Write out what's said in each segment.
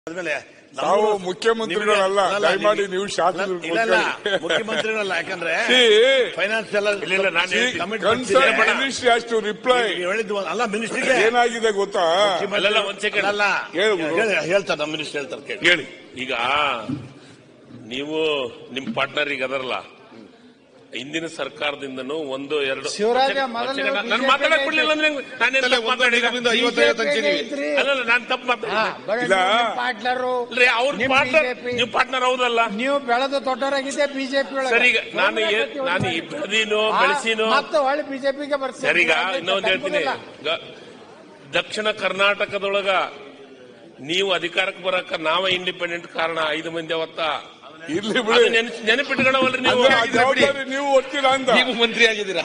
ಆದ್ಮೇಲೆ ತಾವು ಮುಖ್ಯಮಂತ್ರಿಗಳಲ್ಲ ನಿಮ್ಗೆ- ದಯಮಾಡಿ ನೀವು ಶಾಸಕರು ಇಲ್ಲ ಇಲ್ಲ ಕೂತ್ಕೊಳ್ಳಿ. ಮುಖ್ಯಮಂತ್ರಿಗಳಲ್ಲ ಯಾಕಂದ್ರೆ See, ಫೈನಾನ್ಸ್ ಎಲ್ಲ ಇಲ್ಲ, ಇಲ್ಲ, ನಾನು See, ಹೇಳ್ತೀನಿ. commitments concerned ಇದೆ. ministry has to reply. ನೀವು ಹೇಳಿದ್ದು ಒಂದು- ಅಲ್ಲ ಮಿನಿಸ್ಟ್ರಿಗೆ ಏನಾಗಿದೆ ಗೊತ್ತಾ ಅಲ್ಲಲ್ಲ, ಒಂದ್ second. ಅಲ್ಲ ಹೇಳು ಗುರು. ಹೇಳಿ- ಹೇಳ್ತಾರೆ ನಮ್ಮ ಮಿನಿಸ್ಟರ್ ಹೇಳ್ತಾರೆ ಕೇಳಿ ಹೇಳಿ ಈಗ ನೀವು ನಿಮ್ ಪಾರ್ಟ್ನರ್ ಈಗ ಅದರಲ್ಲ ಹಿಂದಿನ ಸರ್ಕಾರದಿಂದನೂ ಒಂದು ಎರಡು ಶಿವರಾಜ ಮೊದಲು ನಾನು ಮಾತಾಡಕ್ ಬಿಡ್ಲಿಲ್ಲ ಅಂದ್ರೆ ನಾನೇನು ತಪ್ಪು ಮಾತಾಡಿದ ಅಲ್ಲಲ್ಲ ನಾನು ತಪ್ಪು ಮಾತಾಡಿದ ಇಲ್ಲ. ಪಾರ್ಟ್ನರು ಅಲ್ರಿ ಅವ್ರ ಪಾರ್ಟ್ನರ್ ನೀವು ಪಾರ್ಟ್ನರ್ ಹೌದಲ್ಲ ನೀವು ಬೆಳೆದು ದೊಡ್ಡವರಾಗಿದೆ ಬಿಜೆಪಿ ಸರಿ ಈಗ ನಾನು ಏ- ನಾನು ಈ ಬೆಳೆದಿನೋ ಬೆಳೆಸಿನೋ ಮತ್ತೆ ಒಳ್ಳೆ ಬಿಜೆಪಿಗೆ ಬರ್ತೀನಿ ಸರಿ ಈಗ ಇನ್ನೊಂದು ಹೇಳ್ತೀನಿ ಗ- ದಕ್ಷಿಣ ಕರ್ನಾಟಕದೊಳಗ ನೀವು ಅಧಿಕಾರಕ್ಕೆ ಬರಕ ನಾವೇ ಇಂಡಿಪೆಂಡೆಂಟ್ ಕಾರಣ ಐದು ಮಂದಿ ಅವತ್ತ ಇರ್ಲಿ ಅದು ಬಿಡಿ ನೆನ್ಸ್- ನೆನಪಿಟ್ಕೊಳ್ಳವಲ್ರಿ ನೀವು ಅಂದ್ರೆ ಆ ಜವಾಬ್ದಾರಿ ನೀವು ಒಡ್ತೀರಾ ಅಂತ ನೀವು ಮಂತ್ರಿ ಆಗಿದ್ದೀರಾ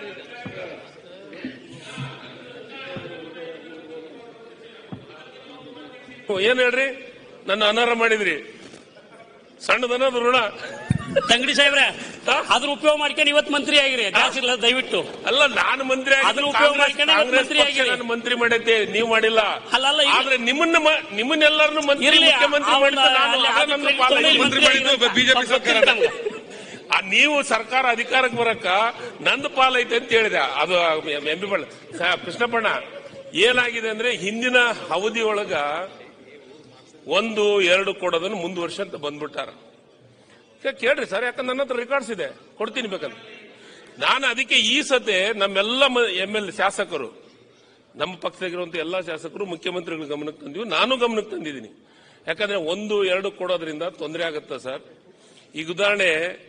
ಏನ್ ಹೇಳ್ರಿ ನನ್ನ ಅನರ್ಹ ಮಾಡಿದ್ರಿ ಸಣ್ಣದನ್ನೋದು ಋಣ ತಂಗಡಿ ಸಾಹೇಬ್ರೆ ಅದ್ರ ಉಪಯೋಗ ಮಾಡ್ಕೊಂಡು ಇವತ್ತು ಮಂತ್ರಿ ಆಗಿರಿ ಜಾಸ್ತಿ ಇಲ್ಲ ದಯವಿಟ್ಟು ಅಲ್ಲ ನಾನು ಮಂತ್ರಿ ಆಗಿದ್ದು ಅದನ್ನ ಉಪಯೋಗ ಕಾಂಗ್ರೆಸ್- ಮಾಡ್ಕೊಂಡು ಇವತ್ತು ಕಾಂಗ್ರೆಸ್ ಮಂತ್ರಿ ಪಕ್ಷ ಆಗಿರಿ. ನಾನು ಮಂತ್ರಿ ಮಾಡೈತೆ ನೀವು ಮಾಡಿಲ್ಲ ಅಲ್ಲ, ಅಲ್ಲ, ಈಗ- ಆದ್ರೆ ನಿಮ್ಮನ್ನ ಮ- ನಿಮ್ಮನ್ನೆಲ್ಲರನ್ನು ಮಂತ್ರಿ ಇರ್ಲಿ, ಮುಖ್ಯಮಂತ್ರಿ ಅವ್ನ ಮಾಡಿದ್ದು ನಾನು ಅಲ್ಲಿ ಅದೇ ಅದು ನನ್ನ credit ಪಾಲನೆ. ತಗೊಂಡು ಮಂತ್ರಿ ಮಂತ್ರಿ ಮಾಡಿದ್ದು ಬಿಜೆಪಿ ಸರ್ಕಾರ ನಮ್ಗೆ. ಆ ನೀವು ಸರ್ಕಾರ ಅಧಿಕಾರಕ್ಕೆ ಬರಕ ನಂದು ಪಾಲೈತೆ ಅಂತ ಹೇಳಿದೆ ಅದು ಎಂ ಪಿ ಬಣ್ಣ ಕೃಷ್ಣಪ್ಪಣ್ಣ ಏನಾಗಿದೆ ಅಂದ್ರೆ ಹಿಂದಿನ ಅವಧಿ ಒಳಗ ಒಂದು ಎರಡು ಕೊಡೋದನ್ನು ಮುಂದುವರ್ಷ ಅಂತ ಬಂದ್ಬಿಟ್ಟಾರ ಕೇ- ಕೇಳ್ರಿ ಸರ್ ಯಾಕಂದ್ರೆ ನನ್ನ ಹತ್ರ ರೆಕಾರ್ಡ್ಸ್ ಇದೆ ಕೊಡ್ತೀನಿ ಬೇಕಂದ್ರೆ ನಾನು ಅದಕ್ಕೆ ಈ ಸತೆ ನಮ್ಮೆಲ್ಲ ಎಂ ಎಲ್ ಶಾಸಕರು ನಮ್ಮ ಪಕ್ಷದಾಗಿರುವಂತ ಎಲ್ಲಾ ಶಾಸಕರು ಮುಖ್ಯಮಂತ್ರಿಗಳ ಗಮನಕ್ಕೆ ತಂದಿವಿ ನಾನು ಗಮನಕ್ಕೆ ತಂದಿದ್ದೀನಿ ಯಾಕಂದ್ರೆ ಒಂದು ಎರಡು ಕೊಡೋದ್ರಿಂದ ತೊಂದರೆ ಆಗುತ್ತಾ ಸರ್ ಈಗ ಉದಾಹರಣೆ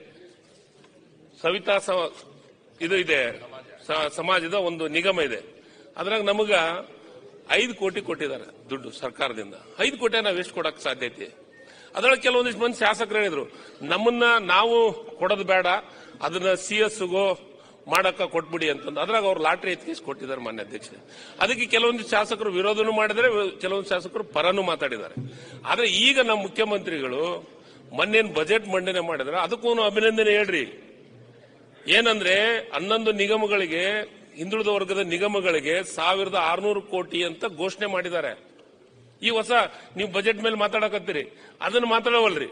ಸವಿತಾ ಸ- ಇದು ಇದೆ ಸ- ಸಮಾಜದ ಒಂದು ನಿಗಮ ಇದೆ ಅದ್ರಾಗ ನಮಗ ಐದು ಕೋಟಿ ಕೊಟ್ಟಿದ್ದಾರೆ ದುಡ್ಡು ಸರ್ಕಾರದಿಂದ ಐದು ಕೋಟಿ ನಾವು ಎಷ್ಟು ಕೊಡಕ್ ಸಾಧ್ಯತೆ ಅದ್ರೊಳಗೆ ಕೆಲವೊಂದಿಷ್ಟು ಮಂದಿ ಶಾಸಕರು ಹೇಳಿದ್ರು ನಮ್ಮನ್ನ ನಾವು ಕೊಡೋದು ಬೇಡ ಅದನ್ನ ಸಿ ಎಸ್ಗೋ ಮಾಡಕ್ಕ ಕೊಟ್ಬಿಡಿ ಅಂತಂದು ಅದ್ರಾಗ ಅವ್ರು ಲಾಟ್ರಿ ಎತ್ಕೇಸಿ ಕೊಟ್ಟಿದ್ದಾರೆ ಮಾನ್ಯ ಅಧ್ಯಕ್ಷ ಅದಕ್ಕೆ ಕೆಲವೊಂದು ಶಾಸಕರು ವಿರೋಧನೂ ಮಾಡಿದರೆ ಕೆಲವೊಂದು ಶಾಸಕರು ಪರನೂ ಮಾತಾಡಿದ್ದಾರೆ ಆದ್ರೆ ಈಗ ನಮ್ಮ ಮುಖ್ಯಮಂತ್ರಿಗಳು ಮೊನ್ನೇನು ಬಜೆಟ್ ಮಂಡನೆ ಮಾಡಿದ್ರೆ ಅದಕ್ಕೂ ಅಭಿನಂದನೆ ಹೇಳ್ರಿ ಏನಂದ್ರೆ ಹನ್ನೊಂದು ನಿಗಮಗಳಿಗೆ ಹಿಂದುಳಿದ ವರ್ಗದ ನಿಗಮಗಳಿಗೆ ಸಾವಿರದ ಆರ್ನೂರು ಕೋಟಿ ಅಂತ ಘೋಷಣೆ ಮಾಡಿದ್ದಾರೆ ಈ ಹೊಸ ನೀವು ಬಜೆಟ್ ಮೇಲೆ ಮಾತಾಡಕತ್ತೀರಿ ಅದನ್ನ ಮಾತಾಡವಲ್ರಿ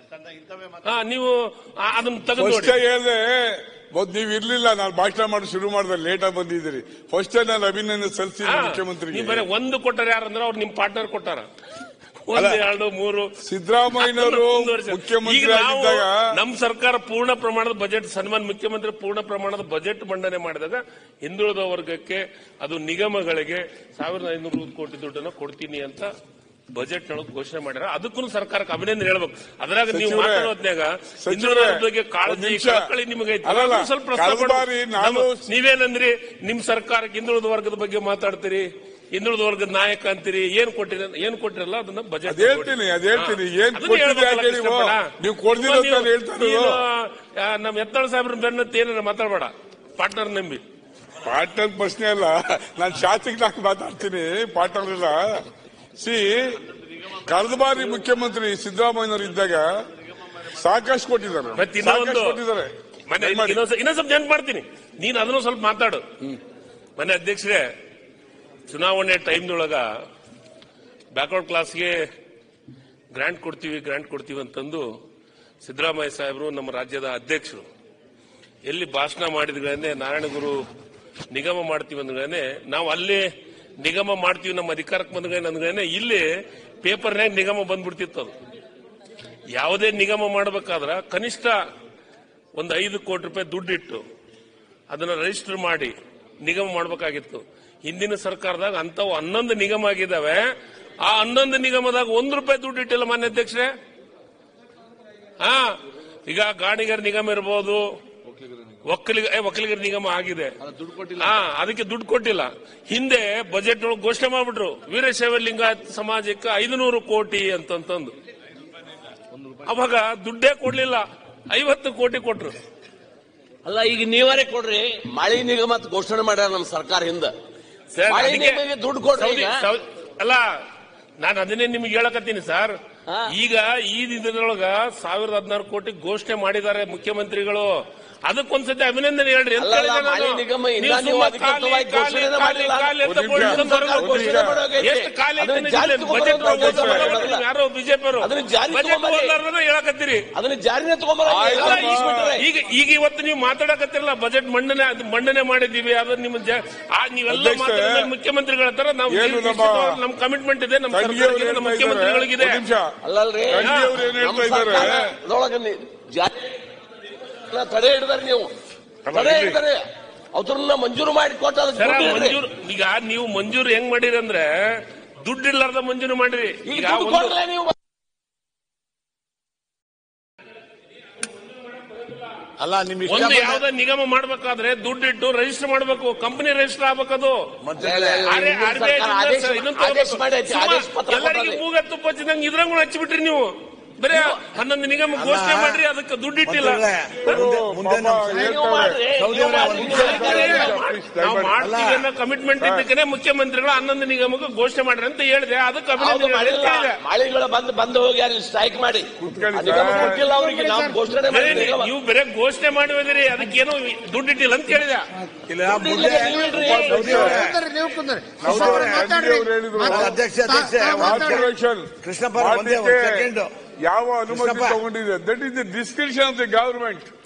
ಹಾ ನೀವು ಆ- ಅದನ್ನ ತೆಗೆದು ಫಸ್ಟ್ ಹೇಳಿದೆ ಮೊದ್ ನೀವು ಇರ್ಲಿಲ್ಲ ನಾನು ಭಾಷಣ ಮಾಡಿ ಶುರು ಮಾಡಿದ್ರೆ ಲೇಟ್ ಆಗಿ ಬಂದಿದ್ದೀರಿ ಫಸ್ಟ್ ನಾನು ಅಭಿನಂದನೆ ಸಲ್ಲಿಸಿದ ನೀವು ಮುಖ್ಯಮಂತ್ರಿಗೆ ಬರೀ ಒಂದು ಕೊಟ್ಟಾರ ಯಾರಂದ್ರೆ ಅವ್ರು ನಿಮ್ ಪಾರ್ಟ್ನರ್ ಕೊಟ್ಟಾರ ಒಂದು ಎರಡು ಮೂರು ಸಿದ್ದರಾಮಯ್ಯನವರು ಅದನ್ನ ಮುಂದುವರಿಸಿ. ಮುಖ್ಯಮಂತ್ರಿ ಈಗ ನಾವು ಆಗಿದ್ದಾಗ ನಮ್ಮ ಸರ್ಕಾರ ಪೂರ್ಣ ಪ್ರಮಾಣದ ಬಜೆಟ್ ಸನ್ಮಾನ್ ಮುಖ್ಯಮಂತ್ರಿ ಪೂರ್ಣ ಪ್ರಮಾಣದ ಬಜೆಟ್ ಮಂಡನೆ ಮಾಡಿದಾಗ ಹಿಂದುಳಿದ ವರ್ಗಕ್ಕೆ ಅದು ನಿಗಮಗಳಿಗೆ ಸಾವಿರದ ಐನೂರು ಕೋಟಿ ದುಡ್ಡನ್ನು ಕೊಡ್ತೀನಿ ಅಂತ ಬಜೆಟ್ ನೊಳಗೆ ಘೋಷಣೆ ಮಾಡ್ಯಾರ ಅದಕ್ಕೂ ಸರ್ಕಾರಕ್ಕೆ ಅಭಿನಂದನೆ ಹೇಳ್ಬೇಕು ಅದ್ರಾಗ ನೀವು ಸಚಿವರೇ, ಮಾತಾಡೋದ್ನಾಗ ಸಚಿವರೇ, ಹಿಂದುಳಿದ ವರ್ಗದ ಬಗ್ಗೆ ಒಂದ್ ಕಾಳಜಿ ನಿಮಿಷ. ಕಳಕಳಿ ನಿಮಗೆ ಐತೆ. ಅಲ್ಲಲ್ಲ, ಅದನ್ನ ಸ್ವಲ್ಪ ಪ್ರಸ್ತಾಪ ಕಳೆದ ಮಾಡು. ಬಾರಿ ನಾನು- ನಮ್ಮ- ನೀವೇನಂದ್ರಿ ನಿಮ್ ಸರ್ಕಾರಕ್ಕೆ ಹಿಂದುಳಿದ ವರ್ಗದ ಬಗ್ಗೆ ಮಾತಾಡ್ತೀರಿ ಹಿಂದುಳಿದ ವರ್ಗದ ನಾಯಕ ಅಂತೀರಿ ಏನ್ ಕೊಟ್ಟಿರ ಏನ್ ಕೊಟ್ಟಿರಲ್ಲ ಅದನ್ನ ಬಜೆಟ್ ಅದ್ ಹೇಳ್ತೀನಿ, ಅದ್ ಹೇಳ್ತೀನಿ. ಏನ್ ಕೊಟ್ಟಿದೆ ಅಂತ ಹೇಳಿ ಓ, ನೀವು ಕೊಡ್ದಿರೋ ಅಂತ ಹೇಳ್ತಾ ಇರೋದು. ನಮ್ಮ ಎತ್ತಳ ಸಾಹೇಬ್ರ ಬೆನ್ನತ್ತಿ ಏನಾರ ಮಾತಾಡಬೇಡ ಪಾರ್ಟ್ನರ್ ನಂಬಿ ಪಾಟಲ್ ಪ್ರಶ್ನೆ ಅಲ್ಲ ನಾನು ಶಾಸಕನಾಗಿ ಮಾತಾಡ್ತೀನಿ ಪಾಟಲ್ ಇಲ್ಲ ಸಿ ಕಳೆದ ಬಾರಿ ಮುಖ್ಯಮಂತ್ರಿ ಸಿದ್ದರಾಮಯ್ಯನವರು ಇದ್ದಾಗ ಸಾಕಷ್ಟು ಕೊಟ್ಟಿದ್ದಾರೆ ಮತ್ತೆ ಇನ್ನೊಂದು ಸಾಕಷ್ಟು ಕೊಟ್ಟಿದ್ದಾರೆ ಮನೆ ದಯಮಾಡಿ. ಇನ್ನೊಂದ್ ಇನ್ನೊಂದ್ ಸ್ವಲ್ಪ ನೆನ್ಪು ಮಾಡ್ತೀನಿ ನೀನ್ ಅದನ್ನು ಸ್ವಲ್ಪ ಮಾತಾಡು ಮನೆ ಅಧ್ಯಕ್ಷರೇ ಚುನಾವಣೆ ಟೈಮ್ನೊಳಗ ಬ್ಯಾಕ್ವರ್ಡ್ ಕ್ಲಾಸ್ಗೆ ಗ್ರಾಂಟ್ ಕೊಡ್ತೀವಿ ಗ್ರಾಂಟ್ ಕೊಡ್ತೀವಿ ಅಂತಂದು ಸಿದ್ದರಾಮಯ್ಯ ಸಾಹೇಬರು ನಮ್ಮ ರಾಜ್ಯದ ಅಧ್ಯಕ್ಷರು ಎಲ್ಲಿ ಭಾಷಣ ಮಾಡಿದ್ಗಳನ್ನೇ ನಾರಾಯಣಗುರು ನಿಗಮ ಮಾಡ್ತೀವಿ ಅಂದ್ಗಳೇ ನಾವು ಅಲ್ಲೇ ನಿಗಮ ಮಾಡ್ತೀವಿ ನಮ್ಮ ಅಧಿಕಾರಕ್ಕೆ ಬಂದ್ಗಳೇ ಅಂದ್ಗಳೇ ಇಲ್ಲಿ ಪೇಪರ್ನಾಗ ನಿಗಮ ಬಂದ್ಬಿಡ್ತಿತ್ತು ಅದು ಯಾವುದೇ ನಿಗಮ ಮಾಡಬೇಕಾದ್ರ ಕನಿಷ್ಠ ಒಂದು ಐದು ಕೋಟಿ ರೂಪಾಯಿ ದುಡ್ಡಿಟ್ಟು ಅದನ್ನ ರಿಜಿಸ್ಟರ್ ಮಾಡಿ ನಿಗಮ ಮಾಡಬೇಕಾಗಿತ್ತು ಹಿಂದಿನ ಸರ್ಕಾರದಾಗ ಅಂತವು ಹನ್ನೊಂದು ನಿಗಮ ಆಗಿದ್ದಾವೆ ಆ ಹನ್ನೊಂದು ನಿಗಮದಾಗ ಒಂದು ರೂಪಾಯಿ ದುಡ್ಡು ಇಟ್ಟಿಲ್ಲ ಮಾನ್ಯ ಅಧ್ಯಕ್ಷರೇ ಹಾ ಈಗ ಗಾಣಿಗರ ನಿಗಮ ಇರಬಹುದು ಒಕ್ಕಲಿಗ ಏ, ಒಕ್ಕಲಿಗರ ನಿಗಮ ಆಗಿದೆ ಹಾ ಅದಕ್ಕೆ ದುಡ್ಡು ಕೊಟ್ಟಿಲ್ಲ ಹಿಂದೆ ಬಜೆಟ್ ಒಳಗೆ ಘೋಷಣೆ ಮಾಡ್ಬಿಟ್ರು ವೀರಶೈವ ಲಿಂಗಾಯತ್ ಸಮಾಜಕ್ಕೆ ಐದುನೂರು ಕೋಟಿ ಅಂತಂತಂದು ಅವಾಗ ದುಡ್ಡೇ ಕೊಡ್ಲಿಲ್ಲ ಐವತ್ತು ಕೋಟಿ ಕೊಟ್ರು ಅಲ್ಲ ಈಗ ನೀವರೇ ಕೊಡ್ರಿ ಮಳಿ ನಿಗಮ ಅಂತ ಘೋಷಣೆ ಮಾಡ್ಯಾರ ನಮ್ಮ ಸರ್ಕಾರ ಹಿಂದ ಸರ್, ಮಳೆ ಅದಕ್ಕೆ ನಿಗಮಕ್ಕೆ ದುಡ್ಡು ಕೊಡ್ರಿ ಸೌದಿ- ಈಗ. ಸೌದಿ- ಅಲ್ಲ ನಾನು ಅದನ್ನೇ ನಿಮ್ಗೆ ಹೇಳಕತ್ತೀನಿ ಸರ್ ಹಾ. ಈಗ ಈ ದಿನದೊಳಗ ಸಾವಿರದ ಹದಿನಾರು ಕೋಟಿ ಘೋಷಣೆ ಮಾಡಿದ್ದಾರೆ ಮುಖ್ಯಮಂತ್ರಿಗಳು ಅದಕ್ಕೊಂದ್ಸತಿ ಅಭಿನಂದನೆ ಹೇಳ್ರಿ ಅಂತ ಅಲ್ಲ, ಅಲ್ಲ, ಹೇಳಿದೆ ನಾನು. ಮಾಲಿನ್ಯ ನಿಗಮ ಇನ್ನ ನೀವು ನೀವು ಸುಮ್ಮ ಅಧಿಕೃತವಾಗಿ ಖಾಲಿ, ಘೋಷಣೆನೇ ಖಾಲಿ, ಮಾಡಿಲ್ಲ. ಖಾಲಿ ಅಂತ ಒಂದು ಬೋರ್ಡ್ ನಿಮಿಷ. ತಂದು ಹೊರಗೆ ಸರ್ಕಾರ ಘೋಷಣೆ ಮಾಡೋಗೈತೆ. ಎಷ್ಟು ಖಾಲಿ ಐತೆ ಅದನ್ನ ನಿಮ್ದು? ಜಾರಿಗೆ ಬಜೆಟ್ ತಗೊಂಬರೋದು ಓದ್ತಾ ಓದ್ತಾ ನೀವು ಯಾರೋ ಬಿಜೆಪಿ ಅದನ್ನ ಜಾರಿಗೆ ತಗೊಂಬರ್ರಿ. ಹೇಳಕತ್ತೀರಿ ಅದನ್ನ ಜಾರಿನೇ ತಗೊಂಬರ ಆಯ್ತು. ಅಲ್ಲ, ಈಗ- ಈಗ ಈಗ ಇವತ್ತು ನೀವು ಮಾತಾಡಕತ್ತಿರಲ್ಲ ಬಜೆಟ್ ಮಂಡನೆ ಅದು ಮಂಡನೆ ಮಾಡಿದೀವಿ ಅದು ನಿಮ್ಮ ಜ- ಆ ನೀವೆಲ್ಲ ಅಧ್ಯಕ್ಷರೇ, ಮಾತಾಡಿದ ಮುಖ್ಯಮಂತ್ರಿಗಳ ಹತ್ರ ನಾವು ಏನು ನಮ್ಮ- ನಮ್ಮ ಕಮಿಟ್ಮೆಂಟ್ ಇದೆ ನಮ್ಮ ಖರ್ಗೆ ಅವ್ರು ಸರ್ಕಾರಕ್ಕೆ ನಮ್ಮ ಹೇಳ್ತಾ ಇದ್ದಾರೆ, ಮುಖ್ಯಮಂತ್ರಿಗಳಿಗಿದೆ ಒಂದ್ ನಿಮಿಷ ಅಲ್ಲಲ್ರಿ ಖರ್ಗೆ ಅವ್ರು ಏನ್ ನಮ್ಮ ಹೇಳ್ತಾ ಇದ್ದಾರೆ ಸರ್ಕಾರದೊಳಗೆ ನಿ- ಜಾರಿ ಎಲ್ಲ ತಡೆ ಹಿಡಿದಾರೆ ನೀವು ತಡೆ ಇಲ್ಲಿ- ಹಿಡಿದಾರೆ ಅವ್ರನ್ನ ಮಂಜೂರು ಮಾಡಿ ಕೊಟ್ಟು ಅದಕ್ಕೆ ಸರ ದುಡ್ಡು ಇಡ್ರಿ. ಮಂಜೂರು ಈಗ ನೀವು ಮಂಜೂರು ಹೆಂಗ್ ಮಾಡಿರಿ ಅಂದ್ರೆ ದುಡ್ಡು ಇರ್ಲಾರ್ದ ಮಂಜೂರು ಮಾಡಿರಿ ಈಗ ಈಗ ದುಡ್ಡು ಒಂದು ಕೊಡ್ರಲ್ಲ ನೀವು ಅಲ್ಲ ನಿಮ್ ಇಷ್ಟ ಒಂದು ಬಂದ- ಯಾವ್ದೋ ನಿಗಮ ಮಾಡ್ಬೇಕಾದ್ರೆ ದುಡ್ಡಿಟ್ಟು ರಿಜಿಸ್ಟರ್ ಮಾಡ್ಬೇಕು ಕಂಪನಿ ರಿಜಿಸ್ಟರ್ ಆಗ್ಬೇಕದು ಮಂತ್ರಿಗಳೇ, ಆರೆ- ಹಿಂದಿನ ಆರ್ಬಿಐ ಸರ್ಕಾರ ದಿಂದ ಆದೇಶ- ಸರ್ ಇನ್ನೊಂದು ಆದೇಶ ತಗೋಬೇಕು. ಮಾಡಿ ಆಯ್ತು, ಸುಮ್ಮ ಆದೇಶ ಪತ್ರ ಎಲ್ಲರಿಗೆ ಕೊಡ್ತಾರೆ. ಮೂಗ ತುಪ್ಪ ಹಚ್ಚಿದಂಗೆ ಇದ್ರಂಗೂ ಹಚ್ಚಿಬಿಟ್ರಿ ನೀವು ಬರೀ ಹನ್ನೊಂದು ನಿಗಮ ಘೋಷಣೆ ಮಾಡ್ರಿ ಅದಕ್ಕೆ ದುಡ್ಡು ಇಟ್ಟಿಲ್ಲ ಮಂತ್ರಿಗಳೇ, ಮುಂದೆ- ಮುಂದೆ ಪಾಪ ನಮ್ಮ- ಹೇಳ್ತಾರೆ. ನೀವು ಮಾಡ್ರಿ, ಸೌದಿ ನೀವು ಅವರೇ, ಮಾಡ್ರಿ, ಒಂದು ನೀವು ನಿಮಿಷ ಮಾಡ್ರಿ. ದಯಮಾಡಿ. ನಾವು ಮಾಡ್ತೀವಿ ಅನ್ನೋ ಕಮಿಟ್ಮೆಂಟ್ ಇದ್ದಕ್ಕೆ ಮುಖ್ಯಮಂತ್ರಿಗಳು ಹನ್ನೊಂದು ನಿಗಮಕ್ಕೆ ಘೋಷಣೆ ಮಾಡ್ರಿ ಅಂತ ಹೇಳಿದೆ ಅದಕ್ಕೆ ಹೌದು ಅಭಿನಂದನೆ ಮಾಡಿಲ್ಲ ಹೇಳಿದೆ. ಮಾಳಿಗಳು ಬಂದು ಬಂದು ಹೋಗಿ ಅಲ್ಲಿ ಸ್ಟ್ರೈಕ್ ಮಾಡಿ ಕೂತ್ಕೊಳ್ಳಿ ಆ ನಿಗಮ ಸರ್. ಕೊಟ್ಟಿಲ್ಲ ಅವರಿಗೆ ನಾವು ಘೋಷಣೆ ಬರೀ ಮಾಡಿ ನಿಗಮ. ನೀವು ಬೇರೆ ಘೋಷಣೆ ಮಾಡಿ ಹೋದಿರಿ ಅದಕ್ಕೇನು ದುಡ್ಡು ಇಟ್ಟಿಲ್ಲ ಅಂತ ಹೇಳಿದೆ ಇಲ್ಲ ದುಡ್ಡು ಮುಂದೆ ಇಲ್ಲದೆ ನೀವು ಇಡ್ರಿ. ಸೌದಿ ನೀವು ಅವರೇ, ಕುಂದ್ರಿ, ನೀವು ಕುಂದ್ರಿ. ಹೌದು, ಕೃಷ್ಣಪ್ಪ ಅವ್ರು ಮಾತಾಡ್ರಿ. ಹೇಳಿದ್ರು. ಮಾತಾಡ್ರಿ. ಅಧ್ಯಕ್ಷ, ಅಧ್ಯಕ್ಷ, ತಾ- ತಾ- ಮಾತಾಡ್ರಿ. Corporation ಕೃಷ್ಣಪ್ಪ ಅವರೇ, ಒಂದೇ ಒಂದು ಮಾಡ್ಲಿಕ್ಕೆ second. ಯಾವ ಅನುಮತಿ ಕೃಷ್ಣಪ್ಪ. ತಗೊಂಡಿದೆ that is the description of the government